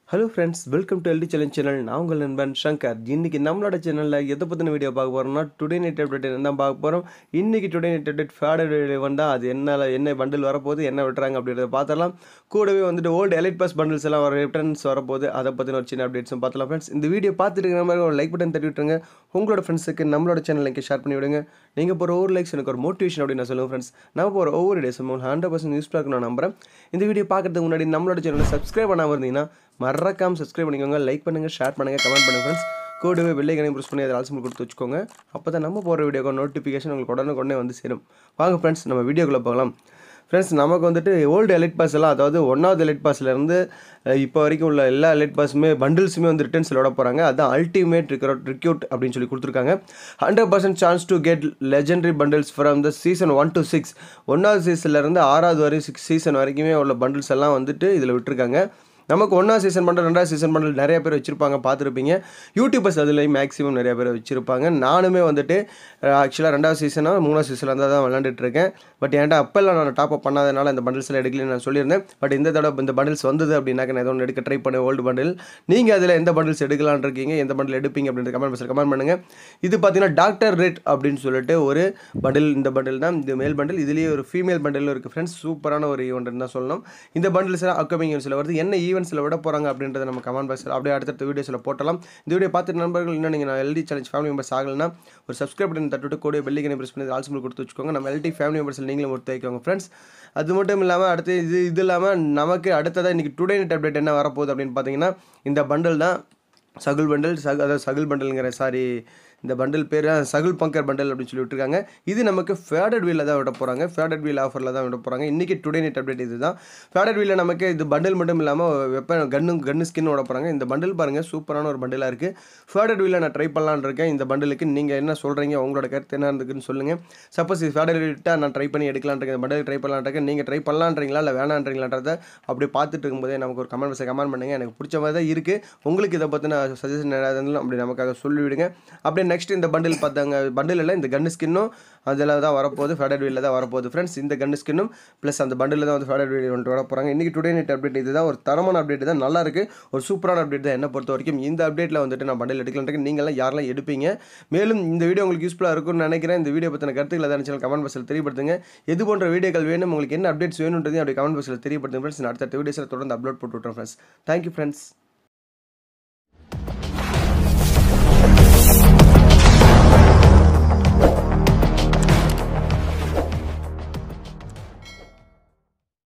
hello friends welcome to LD challenge channel நான் உங்கள் நண்பன் சங்கர் இன்னைக்கு நம்மளோட சேனலில் எதை பற்றின வீடியோ பார்க்க போகிறோம்னா டுடே நைட் அப்டேட் என்ன தான் பார்க்க போகிறோம் இன்னைக்கு டுடே நைட் அப்டேட் ஃபேடட் வந்தால் அது என்ன என்ன பண்டில் வரப்போகுது என்ன விட்டுறாங்க அப்படின்றத பார்த்தலாம் கூடவே வந்துட்டு ஓல்டு எலைட் பாஸ் பண்டில்ஸ் எல்லாம் வர ரிட்டர்ன்ஸ் வரப்போகுது அதை பற்றின ஒரு சின்ன அப்டேட்ஸும் பார்த்தலாம் ஃப்ரெண்ட்ஸ் இந்த வீடியோ பார்த்துட்டு இருக்கிற மாதிரி ஒரு லைக் பட்டன் தட்டி விட்டுருங்க உங்களோட ஃப்ரெண்ட்ஸுக்கு நம்மளோட சேனல் லிங்க் ஷேர் பண்ணி விடுங்க நீங்கள் போகிற ஒவ்வொரு லைக்ஸ் எனக்கு ஒரு மோட்டிவேஷன் அப்படின்னு நான் சொல்லுவேன் ஃப்ரெண்ட்ஸ் நான் போகிற ஒவ்வொரு டேஸும் ஹண்ட்ரட் பர்சன்ட் யூஸ்ஃபுல்லாக இருக்கும் நான் நம்புறேன் இந்த வீடியோ பார்க்கறதுக்கு முன்னாடி நம்மளோட சேனலை சப்ஸ்கிரைப் பண்ணாமல் இருந்தீங்கன்னா மறக்காம சப்ஸ்கிரைப் பண்ணிக்கோங்க லைக் பண்ணுங்கள் ஷேர் பண்ணுங்கள் கமெண்ட் பண்ணுங்கள் ஃப்ரெண்ட்ஸ் கூடவே வெள்ளைக்கனை ப்ரெஸ் பண்ணி அதை ஆல்சம் கொடுத்து வச்சுக்கோங்க அப்போ தான் நம்ம போகிற வீடியோக்கு நோட்டிஃபிகேஷன் உங்களுக்கு உடனே வந்து சேரும் வாங்க ஃப்ரெண்ட்ஸ் நம்ம வீடியோக்குள்ளே போகலாம் ஃப்ரெண்ட்ஸ் நமக்கு வந்துட்டு ஓல்டு எலைட் பாஸ் எல்லாம் அதாவது ஒன்றாவது எலைட் பாஸ்லேருந்து இப்போ வரைக்கும் உள்ள எல்லா எலைட் பாஸுமே பண்டில்ஸுமே வந்து ரிட்டர்ன்ஸில் விட போகிறாங்க அதுதான் அல்டிமேட் ரிக்ரூட் ரிக்யூட் அப்படின்னு சொல்லி கொடுத்துருக்காங்க hundred percent chance to get legendary bundles from the season one to six ஒன்றாவது சீசன்லேருந்து ஆறாவது வரை சிக்ஸ் சீசன் வரைக்குமே உள்ள பண்டில்ஸ் எல்லாம் வந்துட்டு இதில் விட்டுருக்காங்க நமக்கு ஒன்றா சீசன் பண்டல் ரெண்டாவது சீசன் பண்டல் நிறைய பேர் வச்சுருப்பாங்க பார்த்துருப்பீங்க யூடியூபர்ஸ் அதுலேயும் மேக்ஸிமம் நிறைய பேர் வச்சுருப்பாங்க நானுமே வந்துட்டு ஆக்சுவலாக ரெண்டாவது சீசனாக மூணாவது சீசனில் இருந்தால் தான் விளாண்டுட்டு இருக்கேன் பட் என்கிட்ட அப்போல்லாம் நான் டாப் அப் பண்ணாதனால இந்த பண்டில்ஸ் எல்லாம் எடுக்கலன்னு நான் சொல்லியிருந்தேன் பட் இந்த தடவை இந்த பண்டில்ஸ் வந்தது அப்படின்னாக்க நான் ஏதோ ஒன்று எடுக்க ட்ரை பண்ணேன் ஓல்டு பண்டில் நீங்கள் அதில் எந்த பண்டில்ஸ் எடுக்கலான்னு இருக்கீங்க எந்த பண்டில் எடுப்பீங்க அப்படின்ற கமெண்ட் பாக்ஸில் கமெண்ட் பண்ணுங்கள் இது பார்த்தீங்கன்னா டாக்டர் ரெட் அப்படின்னு சொல்லிட்டு ஒரு பண்டில் இந்த பண்டில் தான் இந்த மேல் பண்டில் இதுலேயே ஒரு ஃபீமேல் பண்டிலும் இருக்குது ஃப்ரெண்ட்ஸ் சூப்பரான ஒரு ஈவெண்ட் தான் சொல்லணும் இந்த பண்டில்ஸ் எல்லாம் அப்கமிங் ஈவெண்ட்ஸில் வருது என்ன ஈவெண்ட்ஸில் விட போகிறாங்க அப்படின்றத நம்ம கமெண்ட் பாக்ஸில் அப்படியே அடுத்தடுத்த வீடியோஸில் போட்டலாம் இந்த வீடியோ பார்த்துட்டு நண்பர்கள் இன்னும் நீங்கள் நான் எல்டி சேலஞ்ச் ஃபேமிலி மெம்பர்ஸ் ஆகலைன்னா ஒரு சப்ஸ்கிரைப் பட்டன் தட்டுட்டு கூட பெல்லிக்கனை ப்ரெஸ் பண்ணி ஆல்சம் கொடுத்து வச்சுக்கோங்க நம்ம எல்டி ஃபேமிலி மெம்பர்ஸில் நீங்களும் ஒருத்த வைக்கோங்க ஃப்ரெண்ட்ஸ் அது மட்டும் இல்லாமல் அடுத்து இது இது இல்லாமல் நமக்கு அடுத்ததாக இன்றைக்கி டுடே நெட் அப்டேட் என்ன வரப்போகுது அப்படின்னு பார்த்தீங்கன்னா இந்த பண்டில் தான் சகுல் பண்டில் சகு அதாவது சகுல் பண்டில்ங்கிற சாரி இந்த பண்டில் பேர் சகுல் பங்கர் பண்டில் அப்படின்னு சொல்லி விட்டுருக்காங்க இது நமக்கு ஃபேடட் வீலில் தான் விட போகிறாங்க ஃபேடட் வீல் ஆஃபரில் தான் விட போகிறாங்க இன்றைக்கி டுடே நெட் அப்டேட் இது தான் ஃபேடட் வீலில் நமக்கு இது பண்டில் மட்டும் இல்லாமல் வெப்ப கன்னு கன்னு ஸ்கின் விட போகிறாங்க இந்த பண்டில் பாருங்கள் சூப்பரான ஒரு பண்டிலாக இருக்குது ஃபேடட் வீலில் நான் ட்ரை பண்ணலான்னு இருக்கேன் இந்த பண்டிலுக்கு நீங்கள் என்ன சொல்கிறீங்க உங்களோட கருத்து என்ன இருந்துக்குன்னு சொல்லுங்கள் சப்போஸ் இது ஃபேடட் வீல்ட்டாக நான் ட்ரை பண்ணி எடுக்கலான் இருக்கேன் இந்த பண்டில் ட்ரை பண்ணலான் இருக்கேன் நீங்கள் ட்ரை பண்ணலான்றீங்களா இல்லை வேணான்றீங்களான்றத அப்படி பார்த்துட்டு இருக்கும்போதே நமக்கு ஒரு கமெண்ட் பாக்ஸை கமெண்ட் பண்ணுங்கள் எனக்கு பிடிச்ச மாதிரி தான் இருக்குது உங்களுக்கு இதை பற்றின சஜஷன் ஏதாவது இருந்தாலும் அப்படி நமக்காக சொல்லிவிடுங்க அப்படியே நெக்ஸ்ட் இந்த பண்டில் பார்த்தாங்க பண்டில் இல்லை இந்த கன்னு ஸ்கின்னும் அதில் தான் வரப்போகுது ஃபேடட் வீலில் தான் வரப்போகுது ஃப்ரெண்ட்ஸ் இந்த கன்னு ஸ்கின்னும் ப்ளஸ் அந்த பண்டில் தான் வந்து ஃபேடட் வீல் வந்துட்டு வர போகிறாங்க இன்றைக்கி டுடே நெட் அப்டேட் இதுதான் ஒரு தரமான அப்டேட் தான் நல்லா இருக்குது ஒரு சூப்பரான அப்டேட் தான் என்ன பொறுத்த வரைக்கும் இந்த அப்டேட்டில் வந்துட்டு நான் பண்டில் எடுக்கலான்ட்டு நீங்களாம் யாரெல்லாம் எடுப்பீங்க மேலும் இந்த வீடியோ உங்களுக்கு யூஸ்ஃபுல்லாக இருக்கும்னு நினைக்கிறேன் இந்த வீடியோ பற்றின கருத்துக்களை தான் சேனல் கமெண்ட் பாக்ஸில் தெரியப்படுத்துங்க எது போன்ற வீடியோக்கள் வேணும் உங்களுக்கு என்ன அப்டேட்ஸ் வேணுன்றதையும் அப்படி கமெண்ட் பாக்ஸில் தெரியப்படுத்துங்க ஃப்ரெண்ட்ஸ் நான் அடுத்த வீடியோஸில் தொடர்ந்து அப்லோட் போட்டு விட்றேன் ஃப்ரெண்ட்ஸ் தேங்க்யூ ஃப்ரெண்ட்ஸ்